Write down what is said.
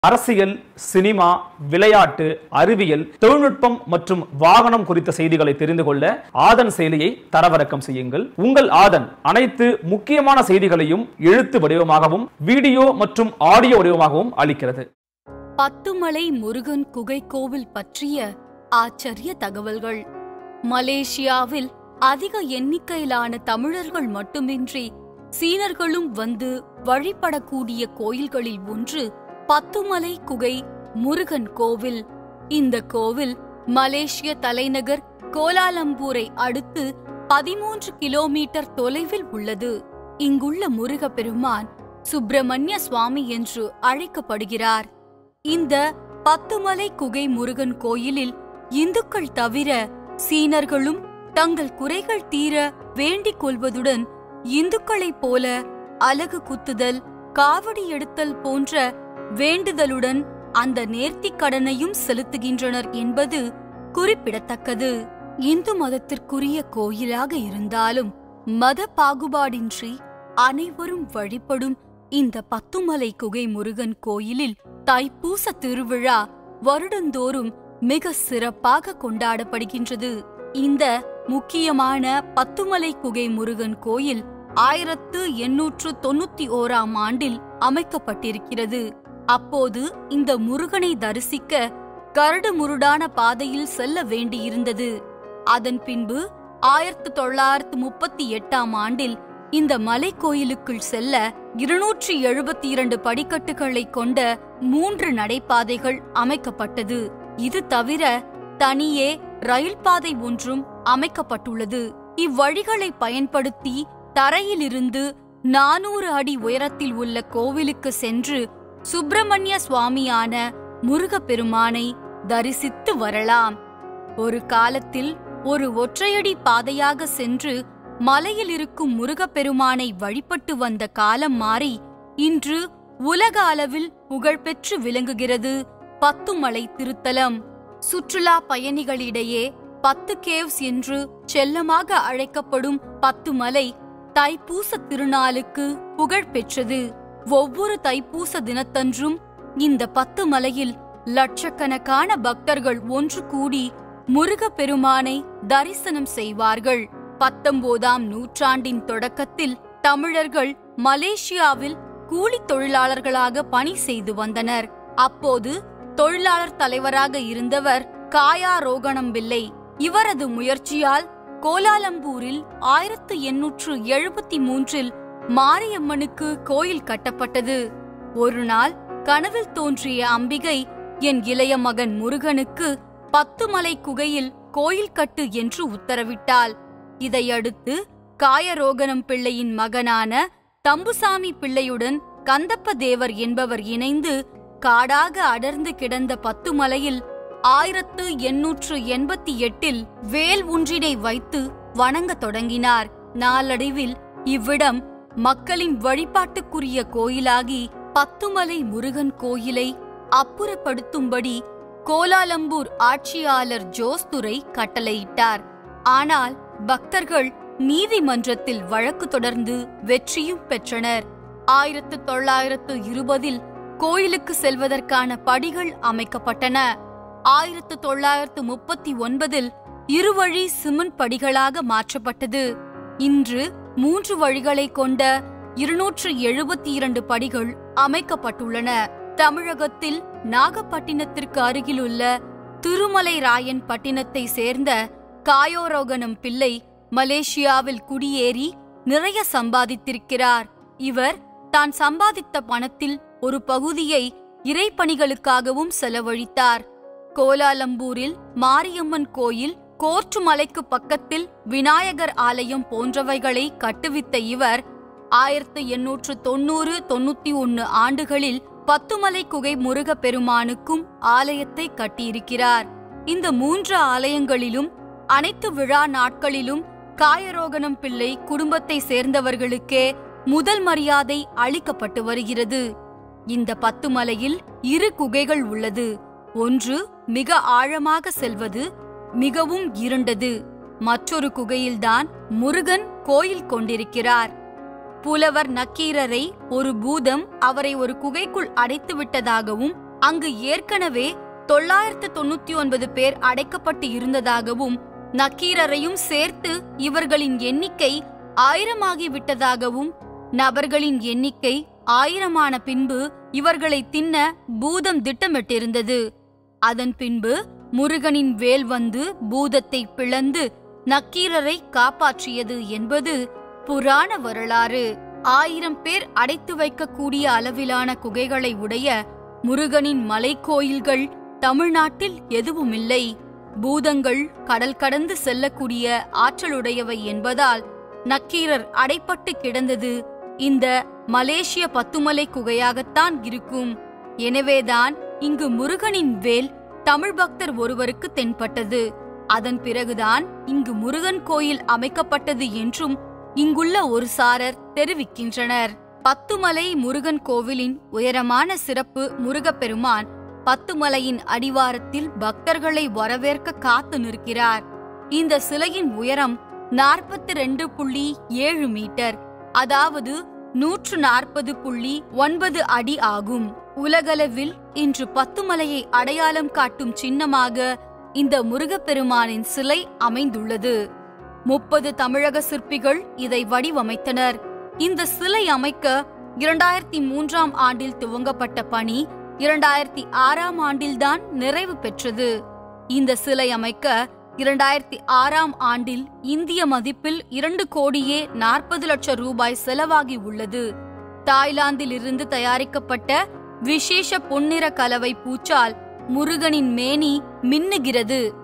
அரசியல் சினிமா விளையாட்டு அறிவியல் தொழில்நுட்பம் மற்றும் வாகனம் குறித்த செய்திகளை தெரிந்து கொள்ள ஆதன் செயலியை தரவிறக்கம் செய்யுங்கள் உங்கள் ஆதன் அனைத்து முக்கியமான செய்திகளையும் எழுத்து வடிவமாகவும் வீடியோ மற்றும் ஆடியோ வடிவமாகவும் அளிக்கிறது பத்துமலை முருகன் குகை கோவில் பற்றிய ஆச்சரிய தகவல்கள் மலேசியாவில் அதிக எண்ணிக்கையிலான தமிழர்கள் மட்டுமின்றி சீனர்களும் வந்து வழிபடக்கூடிய கோயில்களில் ஒன்று பத்துமலை குகை முருகன் கோவில் இந்த கோவில் மலேசிய தலைநகர் கோலாலம்பூரை அடுத்து பதிமூன்று கிலோமீட்டர் தொலைவில் உள்ளது இங்குள்ள முருகப்பெருமான் சுப்பிரமணிய சுவாமி என்று அழைக்கப்படுகிறார் இந்த பத்துமலை குகை முருகன் கோயிலில் இந்துக்கள் தவிர சீனர்களும் தங்கள் குறைகள் தீர வேண்டிக் கொள்வதுடன் இந்துக்களைப் போல அலகு குத்துதல் காவடி எடுத்தல் போன்ற வேண்டுதலுடன் அந்த நேர்த்திக் கடனையும் செலுத்துகின்றனர் என்பது குறிப்பிடத்தக்கது இந்து மதத்திற்குரிய கோயிலாக இருந்தாலும் மத பாகுபாடின்றி அனைவரும் வழிபடும் இந்த பத்துமலை குகை முருகன் கோயிலில் தைப்பூச திருவிழா வருடந்தோறும் மிக சிறப்பாக கொண்டாடப்படுகின்றது இந்த முக்கியமான பத்துமலை குகை முருகன் கோயில் ஆயிரத்து எண்ணூற்று தொண்ணூத்தி ஓராம் ஆண்டில் அமைக்கப்பட்டிருக்கிறது அப்போது இந்த முருகனை தரிசிக்க கரடு முருடான பாதையில் செல்ல வேண்டியிருந்தது அதன் பின்பு ஆயிரத்து தொள்ளாயிரத்து முப்பத்தி எட்டாம் ஆண்டில் இந்த மலை கோயிலுக்குள் செல்ல இருநூற்றி எழுபத்தி இரண்டு படிக்கட்டுகளை கொண்ட மூன்று நடைபாதைகள் அமைக்கப்பட்டது இது தவிர தனியே ரயில் பாதை ஒன்றும் அமைக்கப்பட்டுள்ளது இவ்வழிகளை பயன்படுத்தி தரையிலிருந்து நானூறு அடி உயரத்தில் உள்ள கோவிலுக்கு சென்று சுப்பிரமணிய சுவாமியான முருகப்பெருமானை தரிசித்து வரலாம் ஒரு காலத்தில் ஒரு ஒற்றையடி பாதையாக சென்று மலையில் இருக்கும் முருகப்பெருமானை வழிபட்டு வந்த காலம் மாறி இன்று உலக அளவில் புகழ்பெற்று விளங்குகிறது பத்துமலை திருத்தலம் சுற்றுலா பயணிகளிடையே பத்து கேவ்ஸ் என்று செல்லமாக அழைக்கப்படும் பத்துமலை தைப்பூச திருநாளுக்கு புகழ் பெற்றது ஒவ்வொரு தைப்பூச தினத்தன்றும் இந்த பத்து மலையில் லட்சக்கணக்கான பக்தர்கள் ஒன்று கூடி முருகப்பெருமானை தரிசனம் செய்வார்கள் பத்தொன்பதாம் நூற்றாண்டின் தொடக்கத்தில் தமிழர்கள் மலேசியாவில் கூலித் தொழிலாளர்களாக பணி செய்து வந்தனர் அப்போது தொழிலாளர் தலைவராக இருந்தவர் காயா ரோகணம் பிள்ளை இவரது முயற்சியால் கோலாலம்பூரில் ஆயிரத்து எண்ணூற்று எழுபத்தி மூன்றில் மாரியம்மனுக்கு கோயில் கட்டப்பட்டது ஒரு நாள் கனவில் தோன்றிய அம்பிகை என் இளைய மகன் முருகனுக்கு பத்துமலை குகையில் கோயில் கட்டு என்று உத்தரவிட்டாள் இதையடுத்து காயரோகணம் பிள்ளையின் மகனான தம்புசாமி பிள்ளையுடன் கந்தப்ப தேவர் என்பவர் இணைந்து காடாக அடர்ந்து கிடந்த பத்துமலையில் ஆயிரத்து எண்ணூற்று எண்பத்தி எட்டில் வேல் ஒன்றினை வைத்து வணங்கத் தொடங்கினார் நாளடைவில் இவ்விடம் மக்களின் வழிபாட்டுக்குரிய கோயிலாகி பத்துமலை முருகன் கோயிலை அப்புறப்படுத்தும்படி கோலாலம்பூர் ஆட்சியாளர் ஜோஸ்துரை கட்டளையிட்டார் ஆனால் பக்தர்கள் நீதிமன்றத்தில் வழக்கு தொடர்ந்து வெற்றியும் பெற்றனர் ஆயிரத்து தொள்ளாயிரத்து இருபதில் கோயிலுக்கு செல்வதற்கான படிகள் அமைக்கப்பட்டன ஆயிரத்து தொள்ளாயிரத்து முப்பத்தி ஒன்பதில் இருவழி சிமெண்ட் படிகளாக மாற்றப்பட்டது இன்று மூன்று வழிகளை கொண்ட இருநூற்று எழுபத்தி இரண்டு படிகள் அமைக்கப்பட்டுள்ளன தமிழகத்தில் நாகப்பட்டினத்திற்கு அருகிலுள்ள திருமலை ராயன் பட்டினத்தை சேர்ந்த காயோரோகணம் பிள்ளை மலேசியாவில் குடியேறி நிறைய சம்பாதித்திருக்கிறார் இவர் தான் சம்பாதித்த பணத்தில் ஒரு பகுதியை இறைப்பணிகளுக்காகவும் செலவழித்தார் கோலாலம்பூரில் மாரியம்மன் கோயில் கோர்ட்டு மலைக்கு பக்கத்தில் விநாயகர் ஆலயம் போன்றவைகளை கட்டுவித்த இவர் ஆயிரத்து எண்ணூற்று தொன்னூறு தொண்ணூத்தி ஒன்னு ஆண்டுகளில் பத்துமலை குகை முருகப் பெருமானுக்கும் ஆலயத்தை கட்டியிருக்கிறார் இந்த மூன்று ஆலயங்களிலும் அனைத்து விழா நாட்களிலும் காயரோகணம் பிள்ளை குடும்பத்தை சேர்ந்தவர்களுக்கே முதல் மரியாதை அளிக்கப்பட்டு வருகிறது இந்த பத்துமலையில் இரு குகைகள் உள்ளது ஒன்று மிக ஆழமாக செல்வது மிகவும் இருண்டது மற்றொரு குகையில்தான் முருகன் கோயில் கொண்டிருக்கிறார் புலவர் நக்கீரரை ஒரு பூதம் அவரை ஒரு குகைக்குள் அடைத்து விட்டதாகவும் அங்கு ஏற்கனவே தொள்ளாயிரத்து தொண்ணூத்தி ஒன்பது பேர் அடைக்கப்பட்டு இருந்ததாகவும் நக்கீரரையும் சேர்த்து இவர்களின் எண்ணிக்கை ஆயிரமாகி விட்டதாகவும் நபர்களின் எண்ணிக்கை ஆயிரமான பின்பு இவர்களை தின்ன பூதம் திட்டமிட்டிருந்தது அதன் பின்பு முருகனின் வேல் வந்து பூதத்தை பிளந்து நக்கீரரை காப்பாற்றியது என்பது புராண வரலாறு ஆயிரம் பேர் அடைத்து வைக்கக்கூடிய அளவிலான குகைகளை உடைய முருகனின் மலைக்கோயில்கள் தமிழ்நாட்டில் எதுவுமில்லை பூதங்கள் கடல் கடந்து செல்லக்கூடிய ஆற்றலுடையவை என்பதால் நக்கீரர் அடைப்பட்டு கிடந்தது இந்த மலேசிய பத்துமலை குகையாகத்தான் இருக்கும் எனவேதான் இங்கு முருகனின் வேல் தமிழ் பக்தர் ஒருவருக்கு தென்பட்டது அதன் பிறகுதான் இங்கு முருகன் கோயில் அமைக்கப்பட்டது என்றும் இங்குள்ள ஒரு சாரர் தெரிவிக்கின்றனர் பத்துமலை முருகன் கோவிலின் உயரமான சிறப்பு முருகப்பெருமான் பத்துமலையின் அடிவாரத்தில் பக்தர்களை வரவேற்க காத்து நிற்கிறார் இந்த சிலையின் உயரம் நாற்பத்தி ரெண்டு புள்ளி ஏழு மீட்டர் அதாவது நூற்று நாற்பது புள்ளி ஒன்பது அடி ஆகும் உலகளவில் இன்று பத்துமலையை அடையாளம் காட்டும் சின்னமாக இந்த முருகப்பெருமானின் சிலை அமைந்துள்ளது முப்பது தமிழக சிற்பிகள் இதை வடிவமைத்தனர் இந்த சிலை அமைக்க இரண்டாயிரத்தி மூன்றாம் ஆண்டில் துவங்கப்பட்ட பணி இரண்டாயிரத்தி ஆறாம் ஆண்டில்தான் நிறைவு பெற்றது இந்த சிலை அமைக்க இரண்டாயிரத்தி ஆறாம் ஆண்டில் இந்திய மதிப்பில் இரண்டு கோடியே நாற்பது லட்சம் ரூபாய் செலவாகி உள்ளது தாய்லாந்தில் இருந்து தயாரிக்கப்பட்ட விசேஷ பொன்னிற கலவை பூச்சால் முருகனின் மேனி மின்னுகிறது